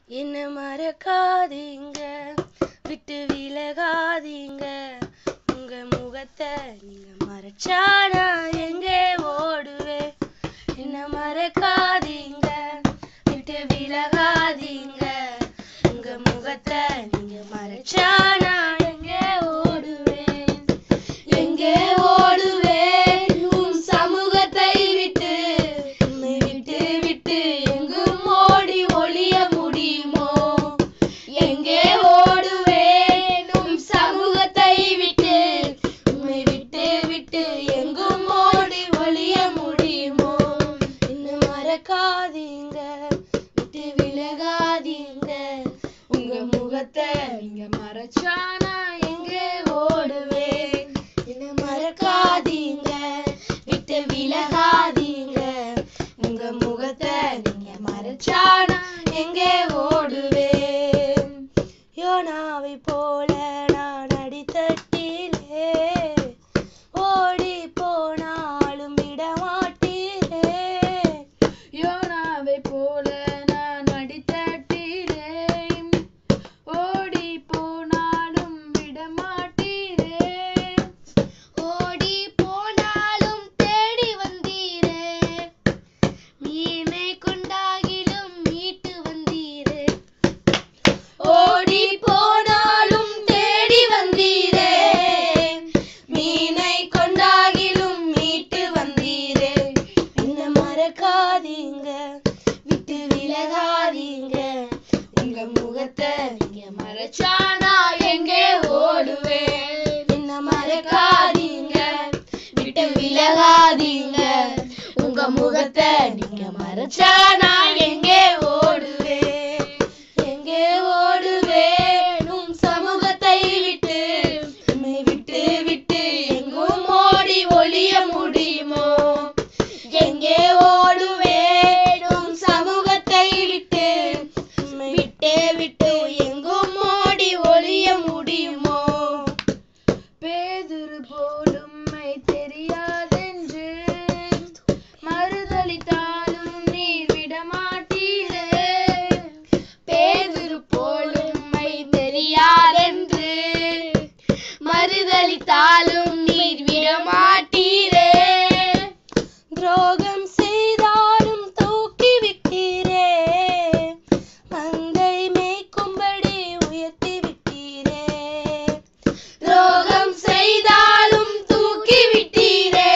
என்ன மறக்காதீங்க விட்டு விலகாதீங்க உங்க முகத்தை நீங்க மறைச்சா நான் எங்கே ஓடுவேன் என்ன மறக்காதீங்க விட்டு விலகாதீங்க உங்க முகத்தை நீங்க மறைச்சா நான் எங்கே ஓடுவேன் எங்கே ஓடுவேன் உன் சமூகத்தை விட்டு உன்னை விட்டு விட்டு எங்கும் ஓடி ஒளிய முடியுமோ எங்கே ஓடுவேன் உன் சமூகத்தை விட்டு உன்னை விட்டு விட்டு எங்கும் ஓடி ஒளிய முடியுமோ இன்னும் மறக்காதீங்க விட்டு விலகாதீங்க உங்க முகத்தை நீங்க மறைச்சா நான் எங்கே ஓடுவேன் என்ன மறக்காதீங்க விட்டு விலகாதீங்க உங்க முகத்தை நீங்க மறைச்சா நான் எங்கே ஓடுவேன் யோனாவை போல நான் அடித்தட்டிலே ஓடி போனாலும் விடமாட்டீரே யோனாவை போல நான் அடித்தட்டிலே ஓடி போனாலும் விடமாட்டீரே ஓடி போனாலும் தேடி வந்தீரே மீனை கொண்டாகிலும் மீட்டு வந்தீரே ஓடி போனாலும் தேடி வந்தீரே மீனை கொண்டாகிலும் மீட்டு வந்தீரே என்ன மறக்காதீங்க விட்டு விலகாதீங்க உங்க முகத்தை நீங்க மறைச்சா நான் எங்கே ஓடுவேன் என்ன மறக்காதீங்க விட்டு விலகாதீங்க உங்க முகத்தை நீங்க மறைச்சா நான் எங்கே ஓடுவேன் எங்கே ஓடுவேன் உன் சமூகத்தை விட்டு உம்மை விட்டு விட்டு எங்கும் ஓடி ஒளிய முடியுமோ எங்கே ஓடுவேன் உன் சமூகத்தை விட்டு உம்மை விட்டு விட்டு எங்கும் ஓடி ஒளிய முடியுமோ பேதுரு போலும்மை தெரியாதென்று மறுதளித்தாலும் நீர் விடமாட்டீரே பேதுரு போலும் மை தெரியாதென்று மறுதளித்தாலும் நீர் விடமாட்டீரே துரோகம் செய்தாலும் தூக்கி விட்டீரே மந்தை மேய்க்கும்படி உயர்த்தி விட்டீரே துரோகம் செய்தாலும் தூக்கி விட்டீரே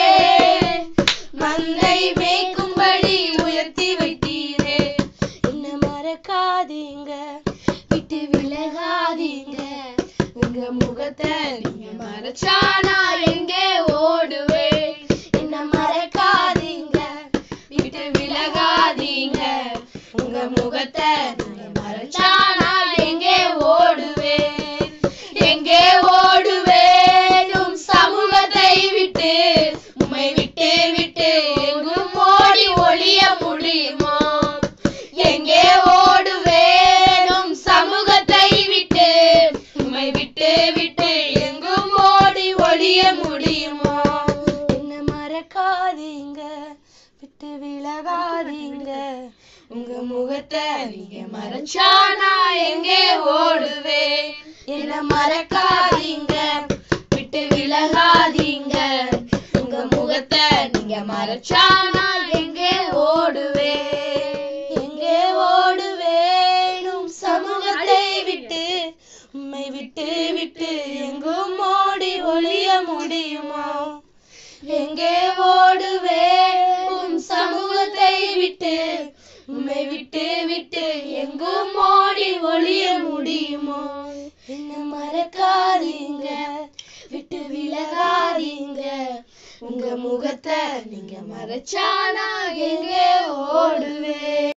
மந்தை மேய்க்கும்படி உயர்த்தி வைத்தீரே என்ன மறக்காதீங்க விட்டு விலகாதீங்க உங்க முகத்தை நீங்க மறைச்சா நான் எங்கே ஓடுவேன் என்ன மறக்காதீங்க விட்டு விலகாதீங்க உங்க முகத்தை நீங்க மறைச்சா நான் எங்கே ஓடுவேன் எங்கே ஓடுவேன் உம் சமூகத்தை விட்டு உம்மை விட்டு விட்டு எங்கும் ஓடி ஒளிய முடியுமோ எங்கே ஓடுவேன் உம் சமூகத்தை விட்டு உம்மை விட்டு விட்டு எங்கும் ஓடி ஒளிய முடியுமோ என்ன மறக்காதீங்க விட்டு விலகாதீங்க உங்க முகத்தை நீங்க மறைச்சா நான் எங்கே ஓடுவேன் என்ன மறக்காதீங்க விட்டு விலகாதீங்க உங்க முகத்தை நீங்க மறைச்சா நான் எங்கே ஓடுவேன் எங்கே ஓடுவேன் உம் சமூகத்தை விட்டு உம்மை விட்டு விட்டு எங்கும் ஓடி ஒளிய முடியுமோ எங்கே ஓடுவேன் உம் சமூகத்தை விட்டு உம்மை விட்டு விட்டு எங்கும் ஓடி ஒளிய முடியுமோ என்ன மறக்காதீங்க விட்டு விலகாதீங்க உங்க முகத்தை நீங்க மறைச்சா நான் எங்கே ஓடுவேன்